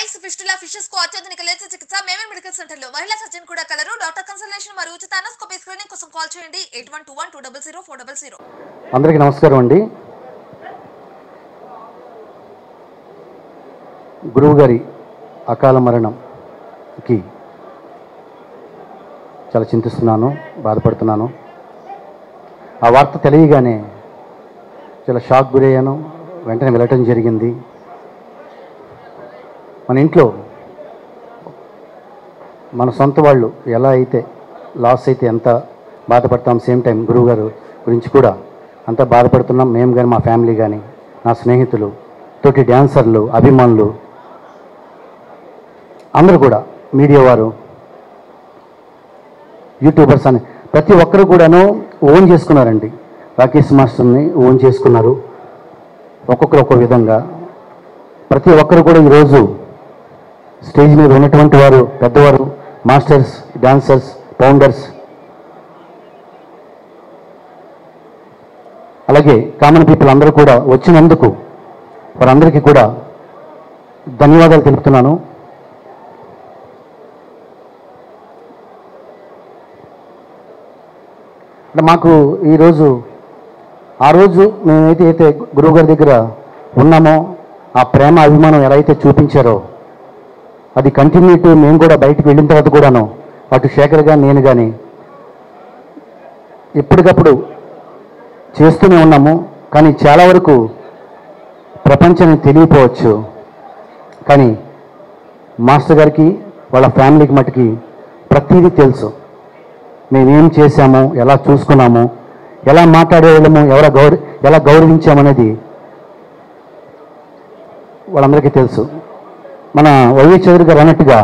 piles fistula fishes కు అత్యాధునిక laser చికిత్స మేమే మెడికల్ సెంటర్ లో మహిళా సర్జన్ కూడా కలరు డాక్టర్ కన్సల్టేషన్ మరియు ఉచిత అనస్కోపీ స్క్రీనింగ్ కోసం కాల్ చేయండి eight one two one two double zero four double zero అందరికీ నమస్కారం అండి గురువు గారి అకాల మరణంకి చాలా చింతిస్తున్నాను బాధపడుతున్నాను ఆ వార్త తెలియగానే చాలా షాక్ గురయ్యాను వెంటనే వెళ్ళటం జరిగింది మన ఇంట్లో మన సొంత వాళ్ళు ఎలా అయితే లాస్ అయితే ఎంత బాధపడతాం సేమ్ టైం గురువు గారు గురించి కూడా అంత బాధపడుతున్నాం మేము కానీ మా ఫ్యామిలీ కానీ నా స్నేహితులు తోటి డ్యాన్సర్లు అభిమానులు అందరూ కూడా మీడియా వారు యూట్యూబర్స్ అని ప్రతి ఒక్కరు కూడాను ఓన్ చేసుకున్నారండి రాకేష్ మాస్టర్ని ఓన్ చేసుకున్నారు ఒక్కొక్కరు ఒక్కో విధంగా ప్రతి ఒక్కరు కూడా ఈరోజు స్టేజ్ మీద ఉన్నటువంటి వారు పెద్దవారు మాస్టర్స్ డాన్సర్స్ ఫౌండర్స్ అలాగే కామన్ పీపుల్ అందరూ కూడా వచ్చినందుకు వారందరికీ కూడా ధన్యవాదాలు తెలుపుతున్నాను అంటే మాకు ఈరోజు ఆ రోజు మేమైతే అయితే గురువుగారి దగ్గర ఉన్నామో ఆ ప్రేమ అభిమానం ఎలా అయితే చూపించారో అది కంటిన్యూటీ మేము కూడా బయటికి వెళ్ళిన తర్వాత కూడాను అటు శేఖర్ కానీ నేను కానీ ఎప్పటికప్పుడు చేస్తూనే ఉన్నాము కానీ చాలా వరకు ప్రపంచానికి తెలియపోవచ్చు కానీ మాస్టర్ గారికి వాళ్ళ ఫ్యామిలీకి మటుకి ప్రతిదీ తెలుసు మేమేం చేశాము ఎలా చూసుకున్నాము ఎలా మాట్లాడేవాళ్ళము ఎవర గౌరవ ఎలా గౌరవించామనేది వాళ్ళందరికీ తెలుసు మన వైవి చౌదరి గారు అన్నట్టుగా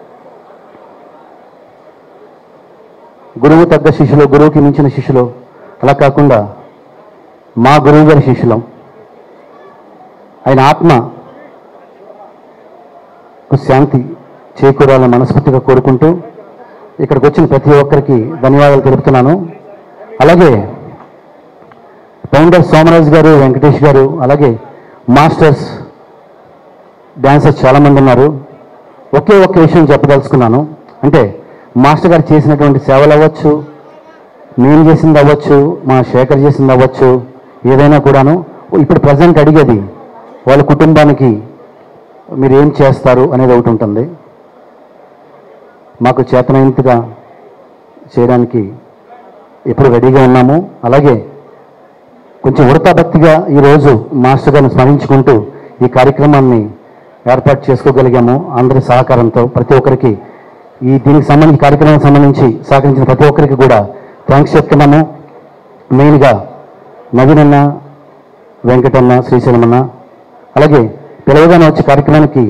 గురువు తగ్గ శిష్యులు గురువుకి మించిన శిష్యులు అలా కాకుండా మా గురువు గారి శిష్యులం ఆయన ఆత్మ శాంతి చేకూరాలని మనస్ఫూర్తిగా కోరుకుంటూ ఇక్కడికి వచ్చిన ప్రతి ఒక్కరికి ధన్యవాదాలు తెలుపుతున్నాను అలాగే ఫౌండర్ సోమరాజు గారు వెంకటేష్ గారు అలాగే మాస్టర్స్ డాన్సర్స్ చాలామంది ఉన్నారు ఒకే ఒక్క విషయం చెప్పదలుచుకున్నాను అంటే మాస్టర్ గారు చేసినటువంటి సేవలు అవ్వచ్చు నేను చేసింది అవ్వచ్చు మా శేఖర్ చేసింది అవ్వచ్చు ఏదైనా కూడాను ఇప్పుడు ప్రజెంట్ అడిగేది వాళ్ళ కుటుంబానికి మీరు ఏం చేస్తారు అనేది ఒకటి ఉంటుంది మాకు చేతనైనంతగా చేయడానికి ఎప్పుడు రెడీగా ఉన్నాము అలాగే కొంచెం ఉడతాభక్తిగా ఈరోజు మాస్టర్ గారిని స్మరించుకుంటూ ఈ కార్యక్రమాన్ని ఏర్పాటు చేసుకోగలిగాము అందరి సహకారంతో ప్రతి ఒక్కరికి ఈ దీనికి సంబంధించి కార్యక్రమానికి సంబంధించి సహకరించిన ప్రతి ఒక్కరికి కూడా థ్యాంక్స్ చెప్తున్నాము మెయిన్గా నవీనన్న వెంకటన్న శ్రీశైలమన్న అలాగే పిలవగానే వచ్చే కార్యక్రమానికి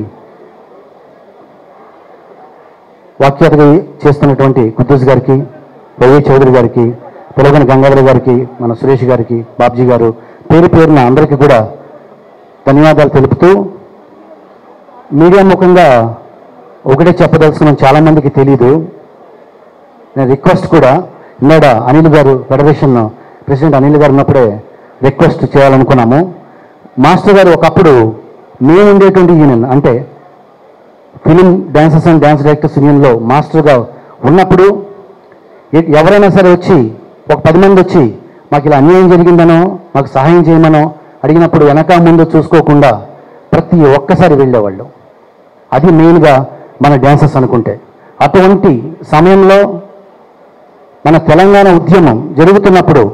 వాక్యాతగా చేస్తున్నటువంటి కుద్దూస్ గారికి రవి చౌదరి గారికి పిలవగానే గంగాధర గారికి మన సురేష్ గారికి బాబ్జీ గారు పేరు పేరున అందరికీ కూడా ధన్యవాదాలు తెలుపుతూ మీడియా ముఖంగా ఒకటే చెప్పదలుచుకున్నాం చాలామందికి తెలీదు నేను రిక్వెస్ట్ కూడా ఇందాడ అనిల్ గారు ఫెడరేషన్ ప్రెసిడెంట్ అనిల్ గారు ఉన్నప్పుడే రిక్వెస్ట్ చేయాలనుకున్నాము మాస్టర్ గారు ఒకప్పుడు మేము ఉండేటువంటి యూనియన్ అంటే film dancers and dance directors యూనియన్లో మాస్టర్గా ఉన్నప్పుడు ఎ- ఎవరైనా సరే వచ్చి ఒక పది మంది వచ్చి మాకు ఇలా అన్యాయం జరిగిందనో మాకు సహాయం చేయమనో అడిగినప్పుడు వెనక ముందు చూసుకోకుండా ప్రతి ఒక్కసారి వెళ్ళేవాళ్ళు అది మెయిన్గా మన డ్యాన్సర్స్ అనుకుంటే అటువంటి సమయంలో మన తెలంగాణ ఉద్యమం జరుగుతున్నప్పుడు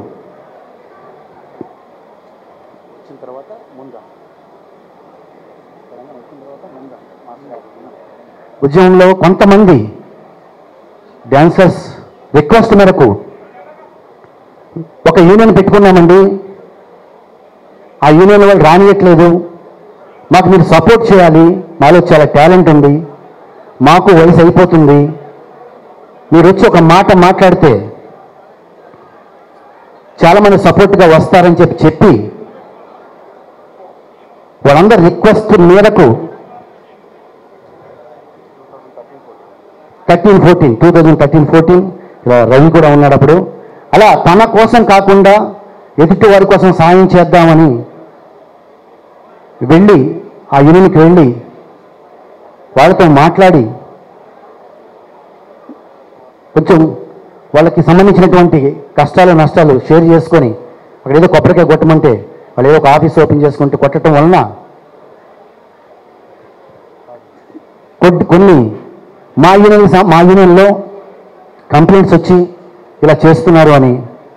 ఉద్యమంలో కొంతమంది డ్యాన్సర్స్ రిక్వెస్ట్ మేరకు ఒక యూనియన్ పెట్టుకున్నామండి ఆ యూనియన్ వాళ్ళు రానియట్లేదు మాకు మీరు సపోర్ట్ చేయాలి మాలో చాలా టాలెంట్ ఉంది మాకు వయసు అయిపోతుంది మీరు వచ్చి ఒక మాట మాట్లాడితే చాలామంది సపోర్ట్గా వస్తారని చెప్పి చెప్పి వాళ్ళందరి రిక్వెస్ట్ మేరకు thirteen fourteen two thousand thirteen fourteen Ravi కూడా ఉన్నాడు అప్పుడు అలా తన కోసం కాకుండా ఎదుటి వారి కోసం సహాయం చేద్దామని వెళ్ళి ఆ యూనియన్కి వెళ్ళి వాళ్ళతో మాట్లాడి కొంచెం వాళ్ళకి సంబంధించినటువంటి కష్టాలు నష్టాలు షేర్ చేసుకొని అక్కడ ఏదో కొబ్బరికాయ కొట్టమంటే వాళ్ళు ఏదో ఒక ఆఫీస్ ఓపెన్ చేసుకుంటే కొట్టడం వలన కొద్ది కొన్ని మా యూనియన్ స- మా యూనియన్లో కంప్లైంట్స్ వచ్చి ఇలా చేస్తున్నారు అని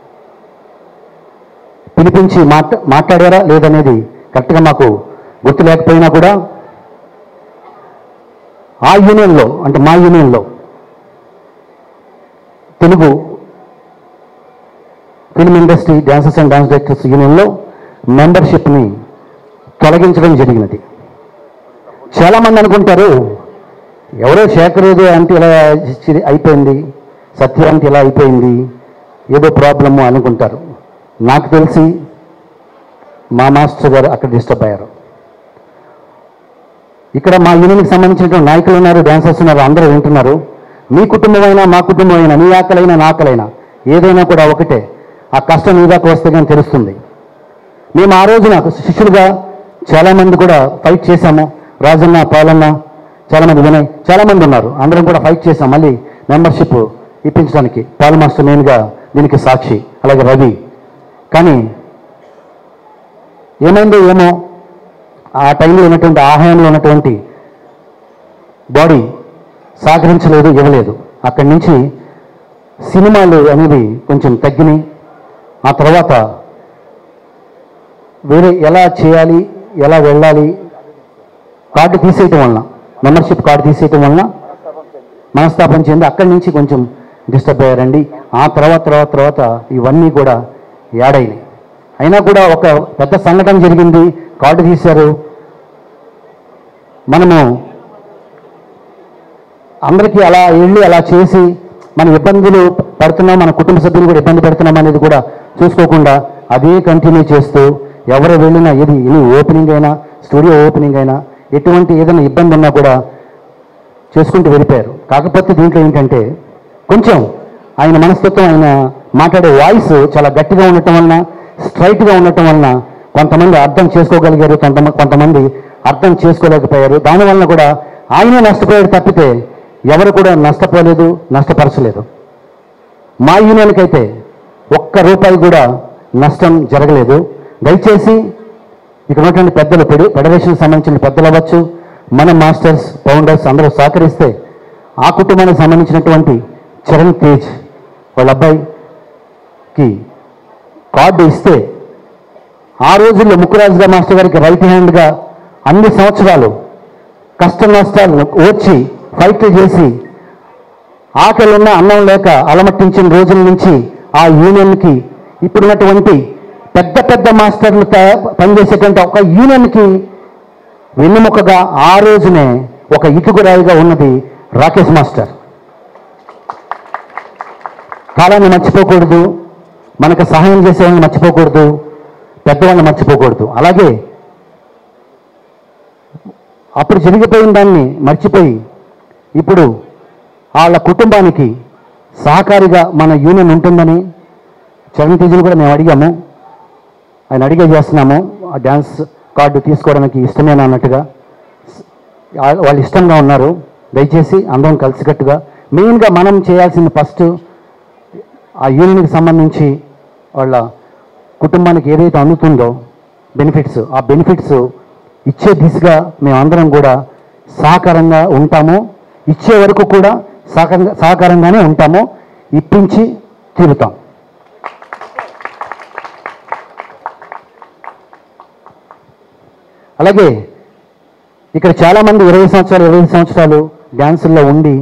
పిలిపించి మాట్లా మాట్లాడారా లేదనేది కరెక్ట్గా మాకు గుర్తు లేకపోయినా కూడా ఆ యూనియన్లో అంటే మా యూనియన్లో Telugu film industry dancers and dance directors యూనియన్లో మెంబర్షిప్ని తొలగించడం జరిగినది చాలామంది అనుకుంటారు ఎవరో శేఖర్ ఏదో అంటే ఇలా చి- అయిపోయింది సత్య అంటే ఇలా అయిపోయింది ఏదో ప్రాబ్లము అనుకుంటారు నాకు తెలిసి మా మాస్టర్ గారు అక్కడ డిస్టర్బ్ అయ్యారు ఇక్కడ మా యూనియన్కి సంబంధించినటువంటి నాయకులు ఉన్నారు డాన్సర్స్ ఉన్నారు అందరూ వింటున్నారు మీ కుటుంబమైనా మా కుటుంబమైనా నీ ఆకలైనా నా ఆకలైనా ఏదైనా కూడా ఒకటే ఆ కష్టం నీ దాకా వస్తే కానీ తెలుస్తుంది మేము ఆ రోజున శిష్యులుగా చాలామంది కూడా ఫైట్ చేశాము రాజన్న పాలన్న చాలామంది వినయ్ చాలామంది ఉన్నారు అందరం కూడా ఫైట్ చేశాం మళ్ళీ మెంబర్షిప్ ఇప్పించడానికి పాల్ మాస్టర్ మెయిన్గా దీనికి సాక్షి అలాగే రవి కానీ ఏమైందో ఏమో ఆ టైంలో ఉన్నటువంటి ఆహాయంలో ఉన్నటువంటి బాడీ సహకరించలేదు ఇవ్వలేదు అక్కడి నుంచి సినిమాలు అనేవి కొంచెం తగ్గినాయి ఆ తర్వాత వేరే ఎలా చేయాలి ఎలా వెళ్ళాలి కార్డు తీసేయటం వలన మెంబర్షిప్ కార్డు తీసేయటం వలన మనస్తాపం చెంది అక్కడి నుంచి కొంచెం డిస్టర్బ్ అయ్యారండి ఆ తర్వాత తర్వాత తర్వాత ఇవన్నీ కూడా యాడైనాయి అయినా కూడా ఒక పెద్ద సంఘటన జరిగింది కార్డు తీశారు మనము అందరికీ అలా వెళ్ళి అలా చేసి మన ఇబ్బందులు పడుతున్నాం మన కుటుంబ సభ్యులు కూడా ఇబ్బంది పెడుతున్నాం అనేది కూడా చూసుకోకుండా అదే కంటిన్యూ చేస్తూ ఎవరు వెళ్ళినా ఇది ఇది ఓపెనింగ్ అయినా స్టూడియో ఓపెనింగ్ అయినా ఎటువంటి ఏదైనా ఇబ్బంది ఉన్నా కూడా చేసుకుంటూ వెళ్ళిపోయారు కాకపోతే దీంట్లో ఏంటంటే కొంచెం ఆయన మనస్తత్వం ఆయన మాట్లాడే వాయిస్ చాలా గట్టిగా ఉండటం వలన స్ట్రైట్గా ఉండటం వలన కొంతమంది అర్థం చేసుకోగలిగారు కొంతమంది కొంతమంది అర్థం చేసుకోలేకపోయారు దానివలన కూడా ఆయనే నష్టపోయాడు తప్పితే ఎవరు కూడా నష్టపోలేదు నష్టపరచలేదు మా యూనియన్కైతే ఒక్క రూపాయి కూడా నష్టం జరగలేదు దయచేసి ఇక్కడ ఉన్నటువంటి పెద్దలు ఫెడ- ఫెడరేషన్ సంబంధించిన పెద్దలు అవ్వచ్చు మన మాస్టర్స్ ఫౌండర్స్ అందరూ సహకరిస్తే ఆ కుటుంబానికి సంబంధించినటువంటి చరణ్ తేజ్ వాళ్ళ అబ్బాయికి కార్డు ఇస్తే ఆ రోజుల్లో ముక్కురాజుగా మాస్టర్ గారికి రైట్ హ్యాండ్గా అన్ని సంవత్సరాలు కష్ట నష్టాలు ఓర్చి ఫైట్లు చేసి ఆకలి ఉన్న అన్నం లేక అలమట్టించిన రోజుల నుంచి ఆ యూనియన్కి ఇప్పుడున్నటువంటి పెద్ద పెద్ద మాస్టర్లు తయా- పనిచేసేటువంటి ఒక యూనియన్కి వెన్నెముకగా ఆ రోజునే ఒక ఇటుకురాయిగా ఉన్నది రాకేష్ మాస్టర్ కాలాన్ని మర్చిపోకూడదు మనకు సహాయం చేసే వాళ్ళని మర్చిపోకూడదు పెద్దవాళ్ళని మర్చిపోకూడదు అలాగే అప్పుడు జరిగిపోయిన దాన్ని మర్చిపోయి ఇప్పుడు వాళ్ళ కుటుంబానికి సహకారిగా మన యూనియన్ ఉంటుందని చరణ్ తేజులు కూడా మేము అడిగాము ఆయన అడిగే చేస్తున్నాము ఆ డ్యాన్స్ కార్డు తీసుకోవడానికి ఇష్టమేనా అన్నట్టుగా వా- వాళ్ళు ఇష్టంగా ఉన్నారు దయచేసి అందరం కలిసికట్టుగా మెయిన్గా మనం చేయాల్సింది ఫస్ట్ ఆ యూనియన్కి సంబంధించి వాళ్ళ కుటుంబానికి ఏదైతే అందుతుందో బెనిఫిట్స్ ఆ బెనిఫిట్స్ ఇచ్చే దిశగా మేమందరం కూడా సహకారంగా ఉంటాము ఇచ్చే వరకు కూడా సహకారంగా సహకారంగానే ఉంటాము ఇప్పించి తీరుతాం అలాగే ఇక్కడ చాలామంది ఇరవై సంవత్సరాలు ఇరవై సంవత్సరాలు డ్యాన్సుల్లో ఉండి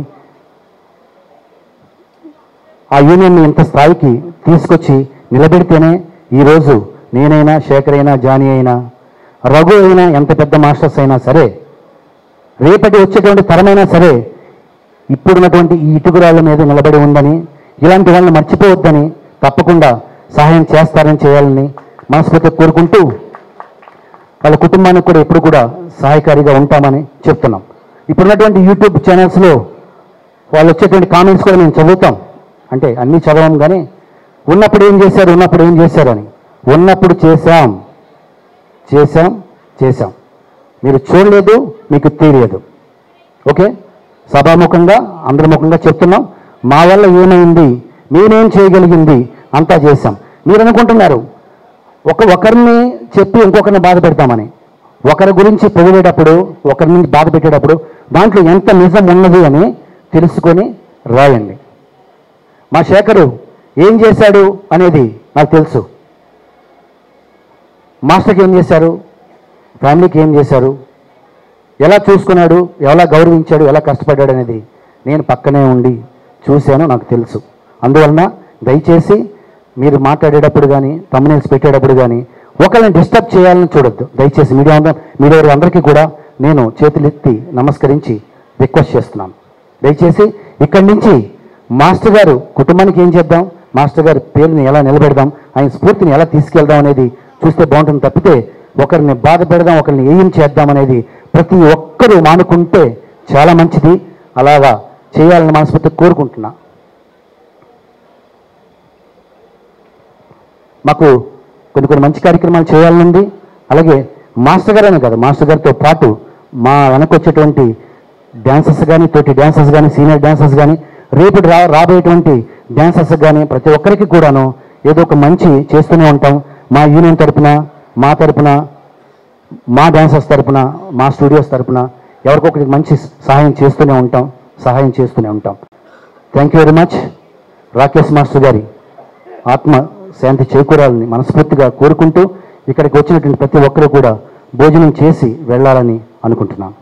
ఆ యూనియన్ని ఇంత స్థాయికి తీసుకొచ్చి నిలబెడితేనే ఈరోజు నేనైనా శేఖర్ అయినా జానీ అయినా రఘు అయినా ఎంత పెద్ద మాస్టర్స్ అయినా సరే రేపటి వచ్చేటువంటి తరమైనా సరే ఇప్పుడున్నటువంటి ఈ ఇటుకురాళ్ళ మీద నిలబడి ఉందని ఇలాంటి వాళ్ళని మర్చిపోవద్దని తప్పకుండా సహాయం చేస్తారని చేయాలని మనస్ఫూర్తిగా కోరుకుంటూ వాళ్ళ కుటుంబానికి కూడా ఎప్పుడు కూడా సహాయకారిగా ఉంటామని చెప్తున్నాం ఇప్పుడున్నటువంటి యూట్యూబ్ ఛానల్స్లో వాళ్ళు వచ్చేటువంటి కామెంట్స్ కూడా మేము చదువుతాం అంటే అన్నీ చదవం కానీ ఉన్నప్పుడు ఏం చేశారు ఉన్నప్పుడు ఏం చేశారు అని ఉన్నప్పుడు చేశాం చేశాం చేశాం మీరు చూడలేదు మీకు తెలియదు ఓకే సభాముఖంగా అందరి ముఖంగా చెప్తున్నాం మా వల్ల ఏమైంది మేమేం చేయగలిగింది అంతా చేశాం మీరు అనుకుంటున్నారు ఒక ఒకరిని చెప్పి ఇంకొకరిని బాధ పెడతామని ఒకరి గురించి పొగిడేటప్పుడు ఒకరి నుంచి బాధ పెట్టేటప్పుడు దాంట్లో ఎంత నిజం ఉన్నది అని తెలుసుకొని రాయండి మా శేఖరు ఏం చేశాడు అనేది నాకు తెలుసు మాస్టర్కి ఏం చేశారు ఫ్యామిలీకి ఏం చేశారు ఎలా చూసుకున్నాడు ఎలా గౌరవించాడు ఎలా కష్టపడ్డాడు అనేది నేను పక్కనే ఉండి చూశాను నాకు తెలుసు అందువలన దయచేసి మీరు మాట్లాడేటప్పుడు కానీ తమ్మునేసి పెట్టేటప్పుడు కానీ ఒకరిని డిస్టర్బ్ చేయాలని చూడొద్దు దయచేసి మీడియా ఉందా మీడియా వారి అందరికీ కూడా నేను చేతులెత్తి నమస్కరించి రిక్వెస్ట్ చేస్తున్నాను దయచేసి ఇక్కడి నుంచి మాస్టర్ గారు కుటుంబానికి ఏం చేద్దాం మాస్టర్ గారి పేరుని ఎలా నిలబెడదాం ఆయన స్ఫూర్తిని ఎలా తీసుకెళ్దాం అనేది చూస్తే బాగుంటుంది తప్పితే ఒకరిని బాధ పెడదాం ఒకరిని ఏం చేద్దాం అనేది ప్రతి ఒక్కరూ మానుకుంటే చాలా మంచిది అలాగా చేయాలని మనస్ఫూర్తి కోరుకుంటున్నా మాకు కొన్ని కొన్ని మంచి కార్యక్రమాలు చేయాలనుంది అలాగే మాస్టర్ గారు అనే కదా మాస్టర్ గారితో పాటు మా వెనక వచ్చేటువంటి డ్యాన్సర్స్ కానీ తోటి డ్యాన్సర్స్ కానీ సీనియర్ డ్యాన్సర్స్ కానీ రేపు రా రాబోయేటువంటి డ్యాన్సర్స్ కానీ ప్రతి ఒక్కరికి కూడాను ఏదో ఒక మంచి చేస్తూనే ఉంటాం మా యూనియన్ తరపున మా తరపున మా డాన్సర్స్ తరపున మా స్టూడియోస్ తరపున ఎవరికొకరికి మంచి సహాయం చేస్తూనే ఉంటాం సహాయం చేస్తూనే ఉంటాం thank you very much Rakesh master గారి ఆత్మ శాంతి చేకూరాలని మనస్ఫూర్తిగా కోరుకుంటూ ఇక్కడికి వచ్చినటువంటి ప్రతి ఒక్కరూ కూడా భోజనం చేసి వెళ్ళాలని అనుకుంటున్నాను